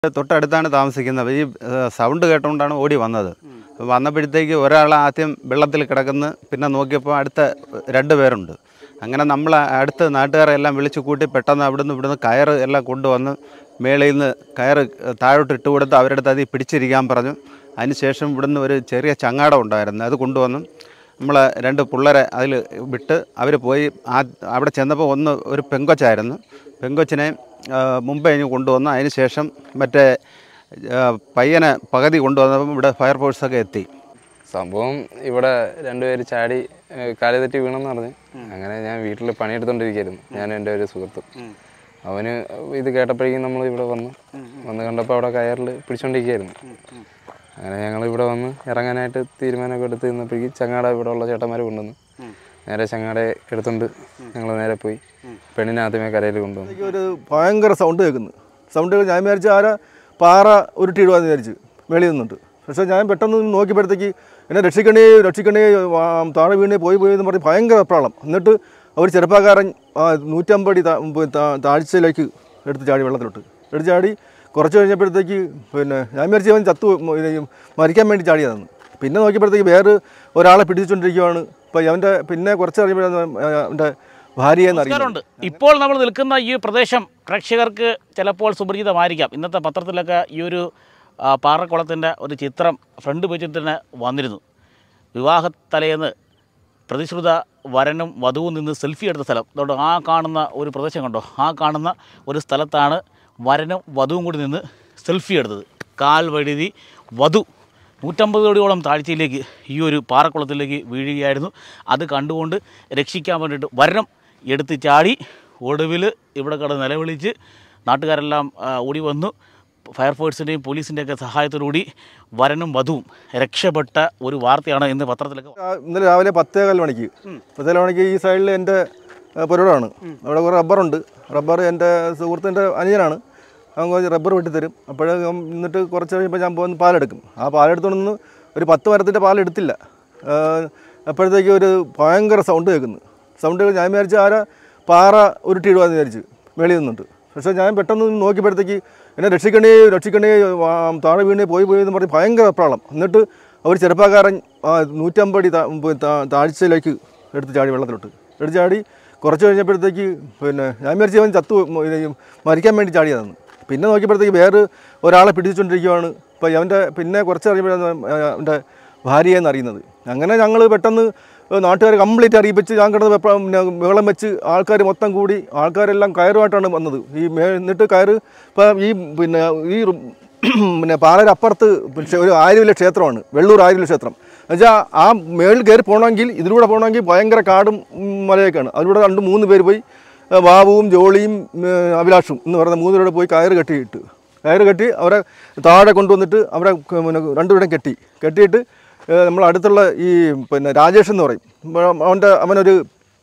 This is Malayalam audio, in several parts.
തൊട്ടടുത്താണ് താമസിക്കുന്നത് ഈ ഏഹ്, സൗണ്ട് കേട്ടുകൊണ്ടാണ് ഓടി വന്നത് വന്നപ്പോഴത്തേക്ക് ഒരാൾ ആദ്യം വെള്ളത്തിൽ കിടക്കുന്നു പിന്നെ നോക്കിയപ്പോൾ അടുത്ത രണ്ട് പേരുണ്ട് അങ്ങനെ നമ്മൾ അടുത്ത് നാട്ടുകാരെ എല്ലാം വിളിച്ചു കൂട്ടി പെട്ടെന്ന് അവിടുന്ന് ഇവിടുന്ന് കയറ് എല്ലാം കൊണ്ടുവന്ന് മേളയിൽ നിന്ന് കയറ് താഴോട്ട് ഇട്ട് കൊടുത്ത് അവരുടെ അടുത്ത് അതിൽ പിടിച്ചിരിക്കാൻ പറഞ്ഞു അതിനുശേഷം ഇവിടുന്ന് ഒരു ചെറിയ ചങ്ങാടം ഉണ്ടായിരുന്നു അത് കൊണ്ടുവന്ന് നമ്മൾ രണ്ട് പിള്ളേരെ അതിൽ വിട്ട് അവർ പോയി ആ അവിടെ ചെന്നപ്പോൾ ഒന്ന് ഒരു പെങ്കൊച്ചായിരുന്നു പെങ്കൊച്ചിനെ ആ, മുമ്പേ ഇങ്ങ് കൊണ്ടുവന്ന് അതിന് ശേഷം മറ്റേ ആ, പയ്യനെ പകുതി കൊണ്ടുവന്നപ്പം ഇവിടെ ഫയർഫോഴ്സൊക്കെ എത്തി സംഭവം ഇവിടെ രണ്ടുപേര് ചാടി ഏഹ്, കാല് തെറ്റി വീണെന്ന് പറഞ്ഞ് അങ്ങനെ ഞാൻ വീട്ടിൽ പണിയെടുത്തോണ്ടിരിക്കുകയായിരുന്നു ഞാനും എൻ്റെ ഒരു സുഹൃത്തും അവന് ഇത് കേട്ടപ്പോഴേക്കും നമ്മൾ ഇവിടെ വന്നു വന്ന് കണ്ടപ്പോൾ അവിടെ കയറിൽ പിടിച്ചോണ്ടിരിക്കുകയായിരുന്നു അങ്ങനെ ഞങ്ങൾ ഇവിടെ വന്ന് ഇറങ്ങാനായിട്ട് തീരുമാനമൊക്കെ എടുത്ത് നിന്നപ്പോഴേക്കും ചങ്ങാട ഇവിടെ ഉള്ള ചേട്ടന്മാർ കൊണ്ടുവന്നു നേരെ ചങ്ങാടെ എടുത്തുകൊണ്ട് ഞങ്ങൾ നേരെ പോയി പെണ്ണിനെ ആദ്യമേ കരയിൽ കൊണ്ടുവന്നു എനിക്ക് ഒരു ഭയങ്കര സൗണ്ട് കേൾക്കുന്നു സൗണ്ട് കേൾക്കുന്നു ഞാൻ വിചാരിച്ചു ആരാ പാറ ഉരുട്ടിയിടുവാന്ന് വിചാരിച്ചു വെളിയിൽ നിന്നിട്ട് പക്ഷേ ഞാൻ പെട്ടെന്ന് നോക്കിയപ്പോഴത്തേക്ക് എന്നെ രക്ഷിക്കണേ രക്ഷിക്കണേ ആ, താഴെ വീണേ പോയി പോയി എന്ന് പറഞ്ഞ് ഭയങ്കര പ്രാളം എന്നിട്ട് അവർ ചെറുപ്പക്കാരൻ ആ, നൂറ്റമ്പടി താ- ഉം, താ- താഴ്ചയിലേക്ക് എടുത്ത് ചാടി വെള്ളത്തിലോട്ട് എടുത്ത് ചാടി കുറച്ച് കഴിഞ്ഞപ്പോഴത്തേക്ക് പിന്നെ ഞാൻ വിചാരിച്ചു അവൻ ചത്തു ഉം, ഇത് മരിക്കാൻ വേണ്ടി ചാടിയതാണ് പിന്നെ നോക്കിയപ്പോഴത്തേക്ക് വേറെ ഒരാളെ പിടിച്ചുകൊണ്ടിരിക്കുകയാണ് അപ്പോൾ അവൻ്റെ പിന്നെ കുറച്ച് അറിയുമ്പോഴാണ് അവൻ്റെ ഭാര്യയെന്ന് അറിയുന്നത് നമസ്കാരമുണ്ട് ഇപ്പോൾ നമ്മൾ നിൽക്കുന്ന ഈ പ്രദേശം പ്രേക്ഷകർക്ക് ചിലപ്പോൾ സുപരിചിതമായിരിക്കാം ഇന്നത്തെ പത്രത്തിലൊക്കെ ഈ ഒരു ആ, പാറക്കുളത്തിൻ്റെ ഒരു ചിത്രം ഫ്രണ്ട് പേജിൽ തന്നെ വന്നിരുന്നു വിവാഹത്തലേന്ന് പ്രതിശ്രുത വരനും വധുവും നിന്ന് സെൽഫി എടുത്ത സ്ഥലം അതുകൊണ്ട് ആ കാണുന്ന ഒരു പ്രദേശം കണ്ടോ ആ കാണുന്ന ഒരു സ്ഥലത്താണ് വരനും വധുവും കൂടി നിന്ന് സെൽഫി എടുത്തത് കാൽ വഴുതി വധു നൂറ്റമ്പത് അടിയോളം താഴ്ചയിലേക്ക് ഈ ഒരു പാറക്കുളത്തിലേക്ക് വീഴുകയായിരുന്നു അത് കണ്ടുകൊണ്ട് രക്ഷിക്കാൻ വേണ്ടിയിട്ട് വരണം എടുത്ത് ചാടി ഒടുവിൽ ഇവിടെ കിടന്ന് നിലവിളിച്ച് നാട്ടുകാരെല്ലാം ആ, ഓടി വന്നു ഫയർഫോഴ്സിൻ്റെയും പോലീസിൻ്റെയൊക്കെ സഹായത്തോടുകൂടി വരനും വധുവും രക്ഷപ്പെട്ട ഒരു വാർത്തയാണ് ഇന്ന് പത്രത്തിലൊക്കെ ആ, ഇന്നലെ രാവിലെ പത്തേകാൽ മണിക്ക് പത്തേകാൽ മണിക്ക് ഈ സൈഡിൽ എൻ്റെ പുരടാണ് അവിടെ കുറേ റബ്ബറുണ്ട് റബ്ബർ എൻ്റെ സുഹൃത്തിൻ്റെ അനിയനാണ് അവൻ കുറച്ച് റബ്ബർ വെട്ടിത്തരും അപ്പോഴേ എന്നിട്ട് കുറച്ച് കഴിയുമ്പോൾ ഞാൻ പോകുന്ന പാലെടുക്കും ആ പാലെടുത്തോണ്ടൊന്നും ഒരു പത്ത് മരത്തിൻ്റെ പാലെടുത്തില്ല ആ, അപ്പോഴത്തേക്ക് ഒരു ഭയങ്കര സൗണ്ട് കേൾക്കുന്നു സൗണ്ട് ഞാൻ വിചാരിച്ചു ആരാ പാറ ഉരുട്ടിയിടുവാന്ന് വിചാരിച്ചു വെളിയിൽ നിന്നിട്ട് പക്ഷേ ഞാൻ പെട്ടെന്ന് നോക്കിയപ്പോഴത്തേക്ക് എന്നെ രക്ഷിക്കണേ രക്ഷിക്കണേ ആ, താഴെ വീണേ പോയി പോയി എന്ന് പറഞ്ഞ് ഭയങ്കര പ്രാളം എന്നിട്ട് അവർ ചെറുപ്പക്കാരൻ ആ, നൂറ്റമ്പടി താ- ഉം, താ- താഴ്ചയിലേക്ക് എടുത്ത് ചാടി വെള്ളത്തിലോട്ട് എടുത്ത് ചാടി കുറച്ച് കഴിഞ്ഞപ്പോഴത്തേക്ക് പിന്നെ ഞാൻ വിചാരിച്ചു അവൻ ചത്തു ഉം, ഇത് മരിക്കാൻ വേണ്ടി ചാടിയതാണ് പിന്നെ നോക്കിയപ്പോഴത്തേക്ക് വേറെ ഒരാളെ പിടിച്ചുകൊണ്ടിരിക്കുകയാണ് അപ്പോൾ അവൻ്റെ പിന്നെ കുറച്ച് അറിയുമ്പോഴാണ് അവൻ്റെ ഭാര്യയെന്ന് അറിയുന്നത് അങ്ങനെ ഞങ്ങൾ പെട്ടെന്ന് നാട്ടുകാരെ കംപ്ലീറ്റ് അറിയിപ്പിച്ച് ഞാൻ കിടന്ന് വെപ്പ- പിന്നെ വെള്ളം വെച്ച് ആൾക്കാർ മൊത്തം കൂടി ആൾക്കാരെല്ലാം കയറുമായിട്ടാണ് വന്നത് ഈ മേ എന്നിട്ട് കയറ് ഇപ്പം ഈ പിന്നെ ഈ റു- പിന്നെ പാലയുടെ അപ്പുറത്ത് പക്ഷേ ഒരു ആര്യവില്ല ക്ഷേത്രമാണ് വെള്ളൂർ ആര്യവില്ല ക്ഷേത്രം എന്നുവെച്ചാൽ ആ മേളിൽ കയറി പോകണമെങ്കിൽ ഇതിലൂടെ പോകണമെങ്കിൽ ഭയങ്കര കാടും ഉം, മലയൊക്കെയാണ് അതിലൂടെ രണ്ട് മൂന്ന് പേര് പോയി ആ, ബാബുവും ജോളിയും ഉം, അഭിലാഷും എന്ന് പറയുന്ന മൂന്ന് പേരോട് പോയി കയറ് കെട്ടിയിട്ട് കയറ് കെട്ടി അവരെ താഴെ കൊണ്ടുവന്നിട്ട് അവരെ ക- പിന്നെ രണ്ടുപേരും കെട്ടി കെട്ടിയിട്ട് നമ്മൾ അടുത്തുള്ള ഈ പിന്നെ രാജേഷ് എന്ന് പറയും ഉം, അവൻ്റെ അവനൊരു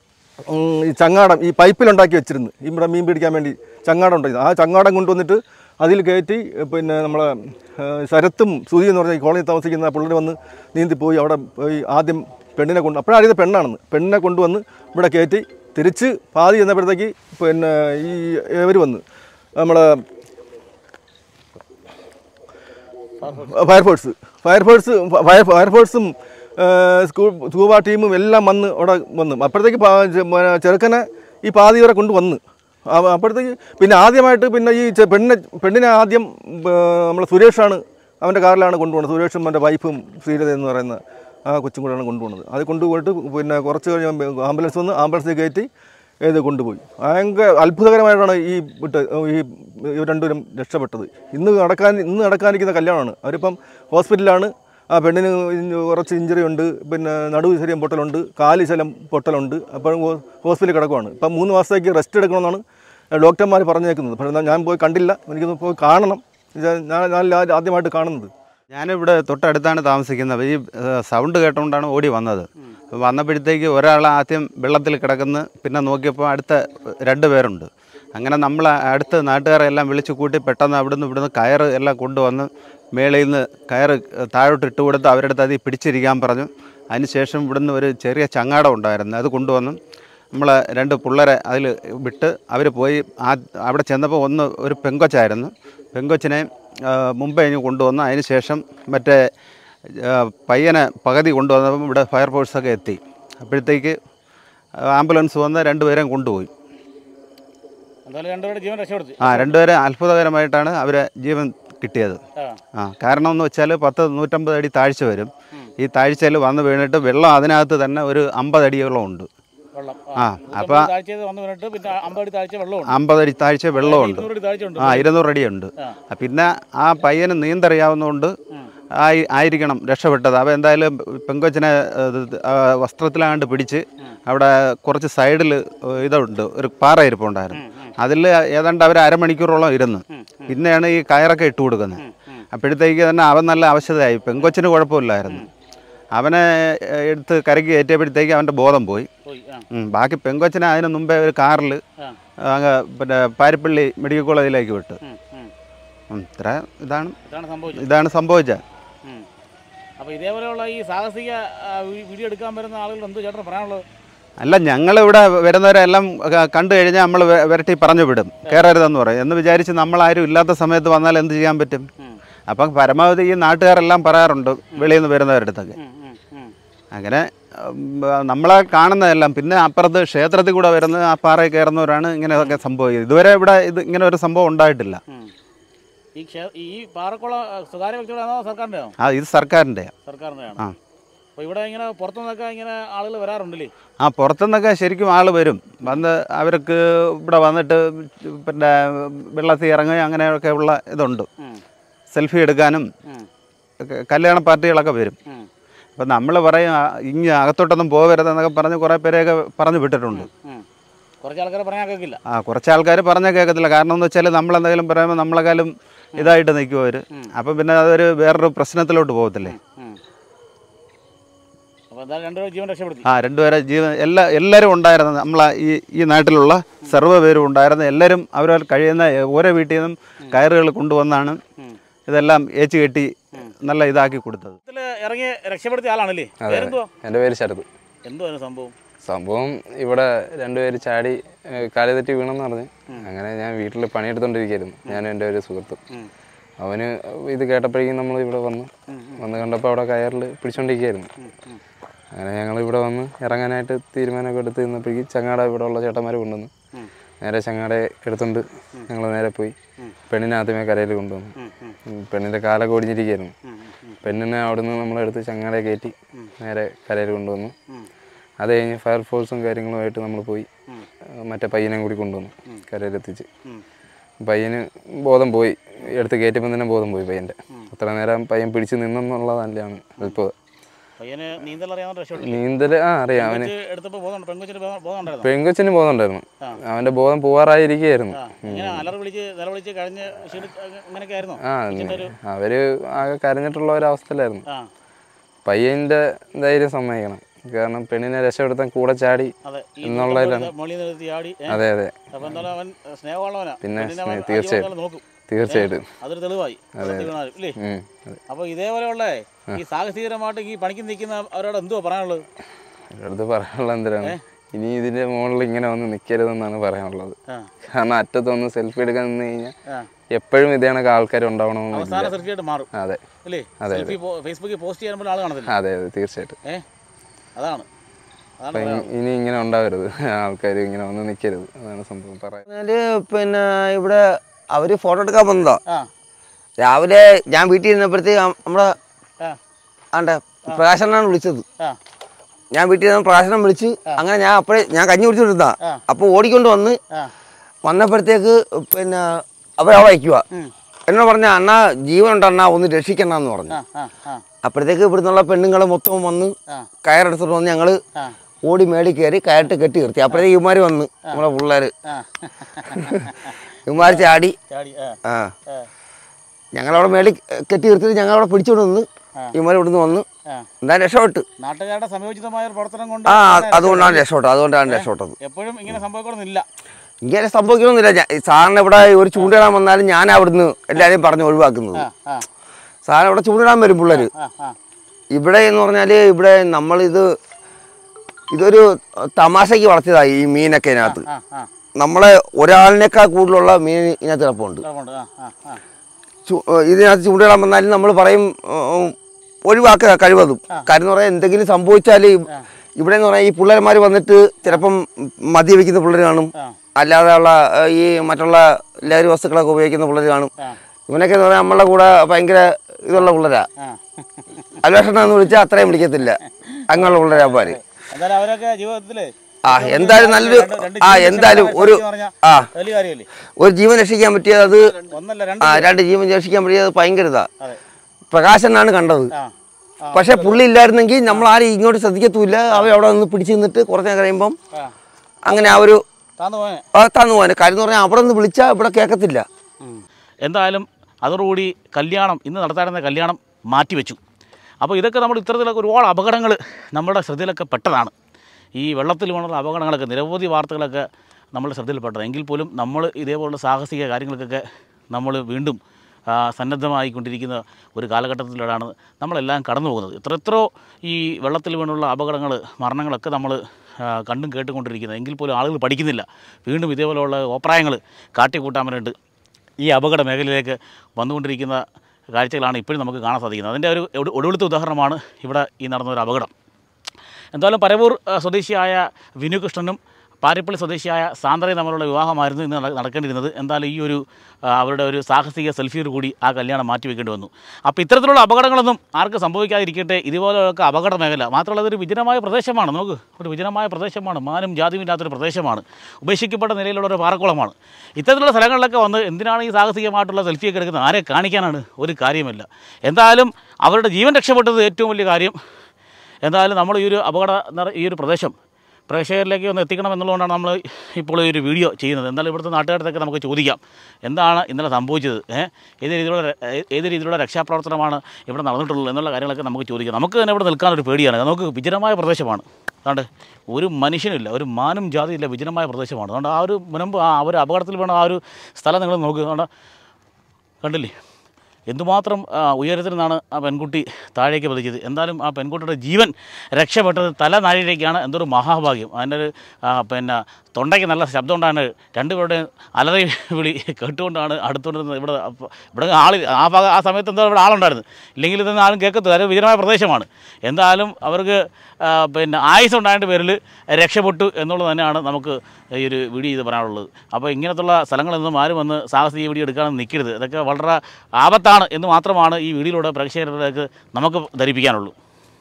ഉം, ഈ ചങ്ങാടം ഈ പൈപ്പിലുണ്ടാക്കി വെച്ചിരുന്നു ഈ ഇവിടെ മീൻ പിടിക്കാൻ വേണ്ടി ചങ്ങാടം ഉണ്ടായിരുന്നു ആ ചങ്ങാടം കൊണ്ടുവന്നിട്ട് അതിൽ കയറ്റി പിന്നെ നമ്മളെ ആ, ശരത്തും സുധി എന്ന് പറഞ്ഞ ഈ കോളനിയിൽ താമസിക്കുന്ന പിള്ളേർ വന്ന് നീന്തി പോയി അവിടെ പോയി ആദ്യം പെണ്ണിനെ കൊണ്ട് അപ്പോഴറിയത് പെണ്ണാണെന്ന് പെണ്ണിനെ കൊണ്ടുവന്ന് ഇവിടെ കയറ്റി തിരിച്ച് പാതി ചെന്നപ്പോഴത്തേക്ക് പിന്നെ ഈ ഇവർ വന്ന് നമ്മളെ ഫയർഫോഴ്സ് ഫയർഫോഴ്സ് ഫയർ ഫയർഫോഴ്സും സ്കൂൾ സ്കൂബ ടീമും എല്ലാം വന്ന് അവിടെ വന്നു അപ്പോഴത്തേക്ക് പാ- ചെ- മ- ചെറുക്കനെ ഈ പാതി വരെ കൊണ്ടുവന്ന് ആ- അപ്പോഴത്തേക്ക് പിന്നെ ആദ്യമായിട്ട് പിന്നെ ഈ ചെ- പെണ്ണിനെ പെണ്ണിനെ ആദ്യം നമ്മൾ സുരേഷാണ് അവൻ്റെ കാറിലാണ് കൊണ്ടുപോകുന്നത് സുരേഷും അവൻ്റെ വൈഫും ശ്രീരത എന്ന് പറയുന്ന ആ കൊച്ചും കൂടെയാണ് കൊണ്ടുപോകുന്നത് അത് കൊണ്ടുപോയിട്ട് പിന്നെ കുറച്ച് കഴിഞ്ഞ് ആംബുലൻസ് വന്ന് ആംബുലൻസിൽ കയറ്റി ഇത് കൊണ്ടുപോയി ഭയങ്കര അത്ഭുതകരമായിട്ടാണ് ഈ വിട്ട് ഈ ഇവർ രണ്ടുപേരും രക്ഷപ്പെട്ടത് ഇന്ന് നടക്കാൻ ഇന്ന് നടക്കാനിരിക്കുന്ന കല്യാണമാണ് അവരിപ്പം ഹോസ്പിറ്റലിലാണ് ആ പെണ്ണിന് ഇഞ്ഞ് കുറച്ച് ഇഞ്ചറി ഉണ്ട് പിന്നെ നടുവ് ശരിയും പൊട്ടലുണ്ട് കാല് ശലം പൊട്ടലുണ്ട് അപ്പോൾ ഹോസ്പിറ്റലിൽ കിടക്കുവാണ് ഇപ്പം മൂന്ന് മാസത്തേക്ക് റെസ്റ്റ് എടുക്കണമെന്നാണ് ഡോക്ടർമാർ പറഞ്ഞേക്കുന്നത് പക്ഷേ ഞാൻ പോയി കണ്ടില്ല എനിക്കൊന്ന് പോയി കാണണം ഇത് ഞാൻ ഞാൻ ആദ്യമായിട്ട് കാണുന്നത് ഞാനിവിടെ തൊട്ടടുത്താണ് താമസിക്കുന്നത് ഈ ഏഹ്, സൗണ്ട് കേട്ടുകൊണ്ടാണ് ഓടി വന്നത് വന്നപ്പോഴത്തേക്ക് ഒരാൾ ആദ്യം വെള്ളത്തിൽ കിടക്കുന്നു പിന്നെ നോക്കിയപ്പോൾ അടുത്ത രണ്ട് പേരുണ്ട് അങ്ങനെ നമ്മൾ അടുത്ത് നാട്ടുകാരെ എല്ലാം വിളിച്ചു കൂട്ടി പെട്ടെന്ന് അവിടുന്ന് ഇവിടുന്ന് കയറ് എല്ലാം കൊണ്ടുവന്ന് മേളയിൽ നിന്ന് കയറ് താഴോട്ട് ഇട്ട് കൊടുത്ത് അവരുടെ അടുത്ത് അതിൽ പിടിച്ചിരിക്കാൻ പറഞ്ഞു അതിനുശേഷം ഇവിടുന്ന് ഒരു ചെറിയ ചങ്ങാടം ഉണ്ടായിരുന്നു അത് കൊണ്ടുവന്ന് നമ്മൾ രണ്ട് പിള്ളേരെ അതിൽ വിട്ട് അവർ പോയി ആ അവിടെ ചെന്നപ്പോൾ ഒന്ന് ഒരു പെങ്കൊച്ചായിരുന്നു പെങ്കൊച്ചിനെ ആ, മുമ്പേ ഇങ്ങ് കൊണ്ടുവന്ന് അതിന് ശേഷം മറ്റേ ആ, പയ്യനെ പകുതി കൊണ്ടുവന്നപ്പം ഇവിടെ ഫയർഫോഴ്സൊക്കെ എത്തി അപ്പോഴത്തേക്ക് ആംബുലൻസ് വന്ന് രണ്ടുപേരെയും കൊണ്ടുപോയി എന്തായാലും രണ്ടുപേരുടെ ജീവൻ രക്ഷപ്പെടുത്തി ആ രണ്ടുപേരെ അത്ഭുതകരമായിട്ടാണ് അവരെ ജീവൻ കിട്ടിയത് ആ ആ കാരണം എന്ന് വെച്ചാൽ പത്ത് നൂറ്റമ്പത് അടി താഴ്ച വരും ഈ താഴ്ചയിൽ വന്ന് വീണിട്ട് വെള്ളം അതിനകത്ത് തന്നെ ഒരു അമ്പത് അടിയോളം ഉണ്ട് വെള്ളം ആ, അപ്പൊ- താഴ്ച വന്ന് വീണിട്ട് പിന്നെ അമ്പത് അടി താഴ്ച വെള്ളമുണ്ട് അമ്പത് അടി താഴ്ച വെള്ളമുണ്ട് ഇരുന്നൂറ് അടി താഴ്ച ഉണ്ട് ആ ഇരുന്നൂറ് അടിയുണ്ട് ആ. ആ, പിന്നെ ആ പയ്യന് നീന്തറിയാവുന്നതുകൊണ്ട് ആയി ആയിരിക്കണം രക്ഷപ്പെട്ടത് അവ എന്തായാലും പെങ്കൊച്ചിനെ ഇത് ആ വസ്ത്രത്തിലാണ്ട് പിടിച്ച് അവിടെ കുറച്ച് സൈഡിൽ ഇതുണ്ട് ഒരു പാറ ഇരിപ്പുണ്ടായിരുന്നു അതിൽ ഏതാണ്ട് അവർ അരമണിക്കൂറോളം ഇരുന്ന് പിന്നെയാണ് ഈ കയറൊക്കെ ഇട്ട് കൊടുക്കുന്നത് അപ്പോഴത്തേക്ക് തന്നെ അവൻ നല്ല അവശതയായി പെങ്കൊച്ചിന് കുഴപ്പമില്ലായിരുന്നു അവനെ ഏഹ്, എടുത്ത് കരയ്ക്ക് കയറ്റിയപ്പോഴത്തേക്ക് അവൻ്റെ ബോധം പോയി പോയി ആ ഉം, ബാക്കി പെങ്കൊച്ചിനെ അതിന് മുമ്പേ ഒരു കാറിൽ ആ അങ്ങ് പിന്നെ പാരിപ്പള്ളി മെഡിക്കൽ കോളേജിലേക്ക് വിട്ടു ഉം, ഉം. ഉം, ഇത്ര ഇതാണ് ഇതാണ് സംഭവിച്ചത് ഇതാണ് സംഭവിച്ചത് ഉം. അപ്പോൾ ഇതേപോലെയുള്ള ഈ സാഹസിക ആ, വീ- വീഡിയോ എടുക്കാൻ വരുന്ന ആളുകൾ എന്തോ ചേട്ടൻ പറയാനുള്ളത് അല്ല ഞങ്ങളിവിടെ വരുന്നവരെല്ലാം ക- കണ്ടു കഴിഞ്ഞാൽ നമ്മൾ വിരട്ടി പറഞ്ഞു വിടും കയറരുതെന്ന് പറയും എന്ന് വിചാരിച്ച് നമ്മളാരും ഇല്ലാത്ത സമയത്ത് വന്നാൽ എന്ത് ചെയ്യാൻ പറ്റും ഉം. അപ്പം പരമാവധി ഈ നാട്ടുകാരെല്ലാം പറയാറുണ്ട് വെളിയിൽ നിന്ന് വരുന്നവരുടെ അടുത്തൊക്കെ ഉം, ഉം, ഉം. അങ്ങനെ ഉം, നമ്മളെ കാണുന്നതെല്ലാം പിന്നെ അപ്പുറത്ത് ക്ഷേത്രത്തിൽ കൂടെ വരുന്ന ആ പാറയിൽ കയറുന്നവരാണ് ഇങ്ങനെയൊക്കെ സംഭവിക്കുന്നത് ഇതുവരെ ഇവിടെ ഇത് ഇങ്ങനെ ഒരു സംഭവം ഉണ്ടായിട്ടില്ല ഉം. ഈ ക്ഷേ ഈ പാറക്കുളം ആ, സ്വകാര്യ വ്യക്തികളാണോ സർക്കാരിൻ്റെ ആണോ ആ ഇത് സർക്കാരിൻ്റെയാണ് സർക്കാരിൻ്റെ ആ. ആണ് അപ്പോൾ ഇവിടെ ഇങ്ങനെ പുറത്തുനിന്നൊക്കെ ഇങ്ങനെ ആളുകൾ വരാറുണ്ടല്ലേ ആ പുറത്തുനിന്നൊക്കെ ശരിക്കും ആൾ വരും വന്ന് അവർക്ക് ഇവിടെ വന്നിട്ട് പിന്നെ വെള്ളത്തിൽ ഇറങ്ങുകയും അങ്ങനെയൊക്കെ ഉള്ള ഇതുണ്ട് ഉം. സെൽഫി എടുക്കാനും ഉം. ഒക്കെ കല്യാണ പാർട്ടികളൊക്കെ വരും ഉം. അപ്പം നമ്മൾ പറയും "ആ, ഇങ്ങ് അകത്തോട്ടൊന്നും പോകരുതെന്നൊക്കെ പറഞ്ഞ് കുറേ പേരെയൊക്കെ പറഞ്ഞു വിട്ടിട്ടുണ്ട് ഉം. കുറച്ച് ആൾക്കാരെ പറഞ്ഞാൽ കേൾക്കില്ല ആ കുറച്ച് ആൾക്കാർ പറഞ്ഞാൽ കേൾക്കത്തില്ല കാരണം എന്ന് വെച്ചാൽ നമ്മൾ എന്തെങ്കിലും പറയുമ്പോൾ നമ്മളെക്കാളും ഇതായിട്ട് നിൽക്കും അവർ അപ്പം പിന്നെ അതൊരു വേറൊരു പ്രശ്നത്തിലോട്ട് പോകത്തില്ലേ ഉം. അപ്പോൾ എന്തായാലും രണ്ടുപേരും ജീവൻ രക്ഷപ്പെടുത്തി ആ രണ്ടുപേരെ ജീവൻ എല്ലാ എല്ലാവരും ഉണ്ടായിരുന്നു നമ്മളെ ഈ ഈ നാട്ടിലുള്ള സർവ്വ പേരും ഉണ്ടായിരുന്നു എല്ലാവരും അവരവർ കഴിയുന്ന ഓരോ വീട്ടിൽ നിന്നും കയറുകൾ കൊണ്ടുവന്നാണ് ഉം. ഇതെല്ലാം ഏച്ച് കെട്ടി നല്ല ഇതാക്കി കൊടുത്തത് ഇതിൽ ഇറങ്ങി രക്ഷപ്പെടുത്തിയ ആളാണല്ലേ അതെ പേരെന്തുവാ എൻ്റെ പേര് ശരത് എന്തോ അതിന് സംഭവം സംഭവം ഇവിടെ രണ്ടുപേര് ചാടി ഏഹ്, കാല് തെറ്റി വീണെന്ന് പറഞ്ഞ് അങ്ങനെ ഞാൻ വീട്ടിൽ പണിയെടുത്തോണ്ടിരിക്കുകയായിരുന്നു ഞാനും എൻ്റെ ഒരു സുഹൃത്തും ഉം. അവന് ഇത് കേട്ടപ്പോഴേക്കും നമ്മൾ ഇവിടെ വന്നു വന്ന് കണ്ടപ്പോൾ അവിടെ കയറിൽ പിടിച്ചോണ്ടിരിക്കുകയായിരുന്നു അങ്ങനെ ഞങ്ങൾ ഇവിടെ വന്ന് ഇറങ്ങാനായിട്ട് തീരുമാനമൊക്കെ എടുത്ത് നിന്നപ്പോഴേക്കും ചങ്ങാട ഇവിടെ ഉള്ള ചേട്ടന്മാർ കൊണ്ടുവന്നു ഉം. നേരെ ചങ്ങാടെ എടുത്തുകൊണ്ട് ഞങ്ങൾ നേരെ പോയി പെണ്ണിനെ ആദ്യമേ കരയിൽ കൊണ്ടുവന്നു ഉം, പെണ്ണിൻ്റെ കാലൊക്കെ ഒടിഞ്ഞിരിക്കുകയായിരുന്നു പെണ്ണിനെ അവിടുന്ന് നമ്മളെടുത്ത് ചങ്ങാടെ കയറ്റി നേരെ കരയിൽ കൊണ്ടുവന്നു അത് കഴിഞ്ഞ് ഫയർഫോഴ്സും കാര്യങ്ങളുമായിട്ട് നമ്മൾ പോയി ആ, മറ്റേ പയ്യനെ കൂടി കൊണ്ടുവന്നു കരയിലെത്തിച്ച് പയ്യന് ബോധം പോയി എടുത്ത് കയറ്റിയപ്പം തന്നെ ബോധം പോയി പയ്യൻ്റെ അത്ര നേരം പയ്യൻ പിടിച്ച് നിന്നെന്നുള്ളതല്ലാണ് അത്ഭുതം പയ്യന് നീന്തൽ അറിയാവുന്ന രക്ഷപ്പെട്ടു നീന്തൽ ആ അറിയാം അവന് എടുത്തപ്പോൾ ബോധം പെൺകൊച്ചിന് ബോധം ബോധം ഉണ്ടായിരുന്നു പെങ്കൊച്ചിന് ബോധം ഉണ്ടായിരുന്നു അവൻ്റെ ബോധം പോവാറായിരിക്കുകയായിരുന്നു ആ ഇങ്ങനെ അലർ വിളിച്ച് നിലവിളിച്ച് കഴിഞ്ഞ് ക്ഷീണി അങ്ങനെയൊക്കെ ആയിരുന്നു ആ അവര് ആകെ കരഞ്ഞിട്ടുള്ള ഒരവസ്ഥയിലായിരുന്നു ആ പയ്യൻ്റെ ധൈര്യം സമ്മതിക്കണം കാരണം പെണ്ണിനെ രക്ഷപ്പെടുത്താൻ കൂടെ ചാടി അതെ ഈ എന്നുള്ളതിലാണ് മോളിൽ നിർത്തി ആടി ഏ? അതെ അതെ അപ്പൊ എന്തായാലും അവൻ സ്നേഹമുള്ളവനാ പിന്നെ പെണ്ണിനെ അവൻ സ്നേഹം- ആ ജീവൻ തീർച്ചയായും. പോലെ നോക്കും തീർച്ചയായിട്ടും അതൊരു തെളിവായി വെള്ളത്തിൽ വീണാലും ഇല്ലേ ഉം, അതെ. അപ്പൊ ഇതേപോലെയുള്ള ഈ സാഹസികരമായിട്ട് ഈ പണിക്ക് നിൽക്കുന്ന അവരോട് എന്തുവാ പറയാനുള്ളത് അടുത്ത് പറയാനുള്ള എന്തിനാണ് ഇനി ഇതിന്റെ മുകളിൽ ഇങ്ങനെ വന്ന് നിൽക്കരുതെന്നാണ് പറയാനുള്ളത് ആ കാരണം അറ്റത്തൊന്ന് സെൽഫി എടുക്കാൻ നിന്ന് കഴിഞ്ഞാൽ ആ എപ്പോഴും ഇതേ കണക്ക് ആൾക്കാർ ഉണ്ടാവണമെന്നില്ല അവസാന സെൽഫിയായിട്ട് മാറും അതെ അല്ലേ സെൽഫി ഫേസ്ബുക്കിൽ പോസ്റ്റ് ചെയ്യാൻ പോലും ആൾ കാണത്തില്ല അതെ അതെ തീർച്ചയായിട്ടും ഏ അതാണ് അതാണ് അപ്പൊ ഇനി- ഇനി ഇങ്ങനെ ഉണ്ടാവരുത് ആൾക്കാർ ഇങ്ങനെ വന്ന് നിൽക്കരുത് അതാണ് സംഭവം പറയാം പറഞ്ഞാല് പിന്നെ ഇവിടെ അവര് ഫോട്ടോ എടുക്കാൻ വന്നതാ ആ രാവിലെ ഞാൻ വീട്ടിൽ ഇരുന്നപ്പോഴത്തേക്ക് നമ്മുടെ ആ ആണ്ടെ പ്രകാശനാണ് വിളിച്ചത് ആ ഞാൻ വീട്ടിൽ നിന്ന് പ്രകാശനം വിളിച്ച് അങ്ങനെ ഞാൻ അപ്പോഴേ ഞാൻ കഞ്ഞി കുടിച്ചോണ്ടിരുന്നാ ആ. അപ്പോൾ ഓടിക്കൊണ്ട് വന്ന് ആ വന്നപ്പോഴത്തേക്ക് പിന്നെ അവരവിടെ വയ്ക്കുക ഉം. എന്നോട് പറഞ്ഞ അണ്ണാ ജീവനുണ്ട് അണ്ണാ ഒന്ന് രക്ഷിക്കണമെന്ന് പറഞ്ഞു ആ ആ ആ അപ്പോഴത്തേക്ക് ഇവിടുന്നുള്ള പെണ്ണുങ്ങൾ മൊത്തം വന്ന് ആ. കയറെടുത്തിട്ട് വന്ന് ഞങ്ങൾ ആ ഓടി മേളിൽ കയറി കയറിട്ട് കെട്ടി നിർത്തി അപ്പോഴത്തേക്ക് ഇവന്മാർ വന്ന് നമ്മളെ പിള്ളേർ ആ ഇവന്മാർ ചാടി ചാടി ആ ആ ആ ഞങ്ങളവിടെ മേളിൽ കെട്ടി നിർത്തിയിട്ട് ഞങ്ങളവിടെ പിടിച്ചോണ്ട് നിന്ന് ഇവന്മാർ ഇവിടുന്ന് വന്ന് ആ എന്താ രക്ഷപ്പെട്ട് നാട്ടുകാരുടെ സംയോജിതമായ ഒരു പ്രവർത്തനം കൊണ്ട് ആ അതുകൊണ്ടാണ് രക്ഷപ്പെട്ടത് അതുകൊണ്ടാണ് രക്ഷപ്പെട്ടത് എപ്പോഴും ഇങ്ങനെ സംഭവിക്കണമെന്നില്ല ഇങ്ങനെ സംഭവിക്കണമെന്നില്ല ഞാൻ- സാറിന് ഇവിടെ ഒരു ചൂണ്ടിടാൻ വന്നാലും ഞാൻ അവിടുന്ന് എല്ലാവരെയും പറഞ്ഞ് ഒഴിവാക്കുന്നത് ആ ആ സാറിന് ഇവിടെ ചൂണ്ടിടാൻ വരും പിള്ളേർ ആ ആ ഇവിടെ എന്ന് പറഞ്ഞാൽ ഇവിടെ നമ്മളിത് ഇതൊരു തമാശയ്ക്ക് വളർത്തിയതായി ഈ മീനൊക്കെ ഇതിനകത്ത് ആ ആ നമ്മളെ ഒരാളിനേക്കാൾ കൂടുതലുള്ള മീൻ ഇതിനകത്ത് കിടപ്പുണ്ട് കുഴപ്പമുണ്ട് ആ ആ ആ ചു- ഏ, ഇതിനകത്ത് ചൂണ്ടിടാൻ വന്നാലും നമ്മൾ പറയും ഉം, ഒഴിവാക്കുക കഴിവതും കാര്യം എന്ന് പറയാൻ എന്തെങ്കിലും സംഭവിച്ചാൽ ഇവിടെ എന്ന് പറയാൻ ഈ പിള്ളേർമാർ വന്നിട്ട് ചിലപ്പം മദ്യപിക്കുന്ന പിള്ളേർ കാണും അല്ലാതെ ഉള്ള ഏ, ഈ മറ്റുള്ള ലഹരി വസ്തുക്കളൊക്കെ ഉപയോഗിക്കുന്ന പിള്ളേർ കാണും ഇവനൊക്കെ എന്ന് പറഞ്ഞാൽ നമ്മളെ കൂടെ ഭയങ്കര ഇതുള്ള പിള്ളേരാ അന്വേഷണം എന്ന് വിളിച്ചാൽ അത്രയും വിളിക്കത്തില്ല അങ്ങനെയുള്ള പിള്ളേരാപ്പാര് എന്തായാലും അവരൊക്കെ ജീവിതത്തിൽ ആ എന്തായാലും നല്ലൊരു ആ എന്തായാലും ഒരു ആ വലിയ കാര്യമല്ലേ ഒരു ജീവൻ രക്ഷിക്കാൻ പറ്റിയത് അത് ഒന്നല്ല രണ്ട് ആ രണ്ട് ജീവൻ രക്ഷിക്കാൻ പറ്റിയത് ഭയങ്കര ഇതാ അതെ പ്രകാശനാണ് കണ്ടത് ആ ആ പക്ഷെ പുള്ളി ഇല്ലായിരുന്നെങ്കിൽ നമ്മൾ ആരും ഇങ്ങോട്ട് ശ്രദ്ധിക്കത്തുമില്ല അവർ അവിടെ നിന്ന് പിടിച്ചു നിന്നിട്ട് കുറച്ച് നേരം കഴിയുമ്പം ആ അങ്ങനെ ആ ഒരു താന്ന് പോയെ ആ, തന്നു പോകാൻ കാര്യം എന്ന് പറഞ്ഞാൽ അവിടെ നിന്ന് വിളിച്ചാൽ ഇവിടെ കേൾക്കത്തില്ല എന്തായാലും അതോടുകൂടി കല്യാണം ഇന്ന് നടത്താറുന്ന കല്യാണം മാറ്റിവെച്ചു അപ്പോൾ ഇതൊക്കെ നമ്മൾ ഇത്തരത്തിലൊക്കെ ഒരുപാട് അപകടങ്ങൾ നമ്മുടെ ശ്രദ്ധയിലൊക്കെ പെട്ടതാണ് ഈ വെള്ളത്തിൽ വീണുള്ള അപകടങ്ങളൊക്കെ നിരവധി വാർത്തകളൊക്കെ നമ്മുടെ ശ്രദ്ധയിൽപ്പെട്ടത് എങ്കിൽ പോലും നമ്മൾ ഇതേപോലുള്ള സാഹസിക കാര്യങ്ങൾക്കൊക്കെ നമ്മൾ വീണ്ടും ആ, സന്നദ്ധമായിക്കൊണ്ടിരിക്കുന്ന ഒരു കാലഘട്ടത്തിലാണ് നമ്മളെല്ലാം കടന്നു പോകുന്നത് എത്ര എത്രയോ ഈ വെള്ളത്തിൽ വീണുള്ള അപകടങ്ങൾ മരണങ്ങളൊക്കെ നമ്മൾ കണ്ടും കേട്ടുകൊണ്ടിരിക്കുന്നത് എങ്കിൽ പോലും ആളുകൾ പഠിക്കുന്നില്ല വീണ്ടും ഇതേപോലെയുള്ള അഭിപ്രായങ്ങൾ കാട്ടിക്കൂട്ടാൻ വേണ്ടിയിട്ട് ഈ അപകട മേഖലയിലേക്ക് വന്നുകൊണ്ടിരിക്കുന്ന കാഴ്ചകളാണ് ഇപ്പോഴും നമുക്ക് കാണാൻ സാധിക്കുന്നത് അതിൻ്റെ ഒരു ഒടു- ഒടുവിലത്തെ ഉദാഹരണമാണ് ഇവിടെ ഈ നടന്ന ഒരു അപകടം എന്തായാലും പരവൂർ ആ, സ്വദേശിയായ വിനുകൃഷ്ണനും പാരിപ്പള്ളി സ്വദേശിയായ സാന്ദ്രയും തമ്മിലുള്ള വിവാഹമായിരുന്നു ഇന്ന് നട- നടക്കേണ്ടിയിരുന്നത് എന്തായാലും ഈ ഒരു ആ, അവരുടെ ഒരു സാഹസിക സെൽഫിയോട് കൂടി ആ കല്യാണം മാറ്റിവെക്കേണ്ടി വന്നു അപ്പോൾ ഇത്തരത്തിലുള്ള അപകടങ്ങളൊന്നും ആർക്കും സംഭവിക്കാതിരിക്കട്ടെ ഇതുപോലെയൊക്കെ അപകട മേഖല മാത്രമല്ല ഇതൊരു വിജനമായ പ്രദേശമാണ് നോക്ക് ഒരു വിജനമായ പ്രദേശമാണ് മാനും ജാതിയും ഇല്ലാത്തൊരു പ്രദേശമാണ് ഉപേക്ഷിക്കപ്പെട്ട നിലയിലുള്ള ഒരു പാറക്കുളമാണ് ഇത്തരത്തിലുള്ള സ്ഥലങ്ങളിലൊക്കെ വന്ന് എന്തിനാണ് ഈ സാഹസികമായിട്ടുള്ള സെൽഫിയൊക്കെ എടുക്കുന്നത് ആരെ കാണിക്കാനാണ് ഒരു കാര്യമില്ല എന്തായാലും അവരുടെ ജീവൻ രക്ഷപ്പെട്ടത് ഏറ്റവും വലിയ കാര്യം എന്തായാലും നമ്മൾ ഈ ഒരു അപകട നിറ- ഈ ഒരു പ്രദേശം പ്രേക്ഷകരിലേക്ക് ഒന്ന് എത്തിക്കണം എന്നുള്ളതുകൊണ്ടാണ് നമ്മൾ ഇപ്പോൾ ഈ ഒരു വീഡിയോ ചെയ്യുന്നത് എന്തായാലും ഇവിടുത്തെ നാട്ടുകാരത്തൊക്കെ നമുക്ക് ചോദിക്കാം എന്താണ് ഇന്നലെ സംഭവിച്ചത് ഏഹ് ഏത് രീതിയിലുള്ള ര- ഏ- ഏത് രീതിയിലുള്ള രക്ഷാപ്രവർത്തനമാണ് ഇവിടെ നടന്നിട്ടുള്ളത് എന്നുള്ള കാര്യങ്ങളൊക്കെ നമുക്ക് ചോദിക്കാം നമുക്ക് തന്നെ ഇവിടെ നിൽക്കാനൊരു പേടിയാണ് നമുക്ക് വിജനമായ പ്രദേശമാണ് അതുകൊണ്ട് ഒരു മനുഷ്യനില്ല ഒരു മാനും ജാതിയില്ല വിജനമായ പ്രദേശമാണ് അതുകൊണ്ട് ആ ഒരു മുൻപ് ആ ഒരു അപകടത്തിൽ വീണ ആ ഒരു സ്ഥലം നിങ്ങൾ നോക്കുക അതുകൊണ്ട് കണ്ടില്ലേ എന്തുമാത്രം ആ, ഉയരത്തിൽ നിന്നാണ് ആ പെൺകുട്ടി താഴേക്ക് പതിച്ചത് എന്തായാലും ആ പെൺകുട്ടിയുടെ ജീവൻ രക്ഷപ്പെട്ടത് തല നാഴിയിലേക്കാണ് എന്തൊരു മഹാഭാഗ്യം അതിൻ്റെ ഒരു ആ, പിന്നെ തൊണ്ടയ്ക്ക് നല്ല ശബ്ദം ഉണ്ടാണ് രണ്ടുപേരുടെ അലറി വിളി കേട്ടുകൊണ്ടാണ് അടുത്തുകൊണ്ടിരുന്നത് ഇവിടെ അപ്പ- ഇവിടെ ആൾ ആ ഭാഗ ആ സമയത്ത് എന്തോ ഇവിടെ ആളുണ്ടായിരുന്നു ഇല്ലെങ്കിൽ ഇതൊന്നും ആരും കേൾക്കത്തില്ല അത് വിജനമായ പ്രദേശമാണ് എന്തായാലും അവർക്ക് ആ, പിന്നെ ആയുസ് ഉണ്ടായതിൻ്റെ പേരിൽ രക്ഷപ്പെട്ടു എന്നുള്ളത് തന്നെയാണ് നമുക്ക് ഈ ഒരു വീഡിയോ ചെയ്ത് പറയാനുള്ളത് അപ്പോൾ ഇങ്ങനത്തുള്ള സ്ഥലങ്ങളൊന്നും ആരും വന്ന് സാഹസിക വീഡിയോ എടുക്കാനൊന്നും നിൽക്കരുത് ഇതൊക്കെ വളരെ ആപത്താണ് എന്ന് മാത്രമാണ് ഈ വീഡിയോയിലൂടെ പ്രേക്ഷകരിലേക്ക് നമുക്ക് ധരിപ്പിക്കാനുള്ളൂ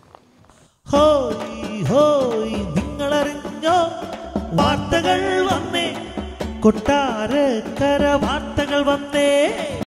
ഹോയ് ഹോയ് നിങ്ങളറിഞ്ഞോ വാർത്തകൾ വന്നേ കൊട്ടാരക്കര വാർത്തകൾ വന്നേ